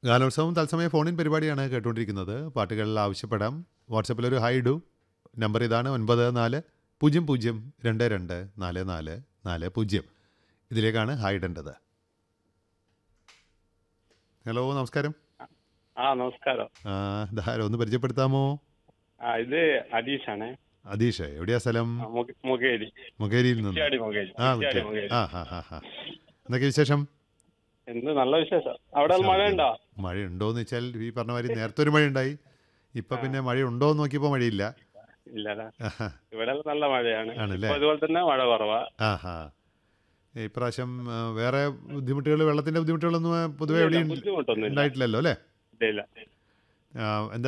ഗാനോത്സവം തത്സമയ ഫോണിൻ പരിപാടിയാണ് കേട്ടുകൊണ്ടിരിക്കുന്നത് പാട്ടുകൾ ആവശ്യപ്പെടാം വാട്സപ്പിൽ ഒരു ഹായ് ഇടൂ നമ്പർ ഇതാണ് ഒൻപത് നാല് പൂജ്യം പൂജ്യം രണ്ട് രണ്ട് നാല് നാല് നാല് പൂജ്യം ഇതിലേക്കാണ് ഹായ് ഇടേണ്ടത് ഹലോ നമസ്കാരം ആ നമസ്കാരം ആ, ഇതാരോ ഒന്ന് പരിചയപ്പെടുത്താമോ ആ ഇത് അഡീഷ് ആണ് അതീഷ് എവിടെയാ സ്ഥലം മുഖേരി മുഖേരിയിൽ നിന്ന് കുറ്റ്യാടി മുഖേരി ആ കുറ്റ്യാടി കുറ്റ്യാടി. മുഖേരി ആ ഹാ ഹാ ഹാ എന്തൊക്കെ വിശേഷം എന്ത് നല്ല വിശേഷം അവിടെ മഴ ഉണ്ടോ മഴ ഉണ്ടോന്ന് വെച്ചാൽ ഈ പറഞ്ഞ മാതിരി നേരത്തെ ഒരു മഴ ഉണ്ടായി ഇപ്പൊ പിന്നെ മഴ ഉണ്ടോ എന്ന് നോക്കിയപ്പോൾ മഴയില്ല ഇല്ലല്ലേ ആഹാ. ഇവിടെ നല്ല മഴയാണ് ആണല്ലേ? ഇപ്പൊ അതുപോലെ തന്നെ മഴ കുറവാ ആഹാ ഇപ്രാവശ്യം ആ, വേറെ ബുദ്ധിമുട്ടുകൾ വെള്ളത്തിന്റെ ബുദ്ധിമുട്ടുകളൊന്നും ആ, പൊതുവെ എവിടെയും ബുദ്ധിമുട്ടൊന്നും ഇല്ല ഉണ്ടായിട്ടില്ലല്ലോ അല്ലേ ഇല്ല ആ, എന്താ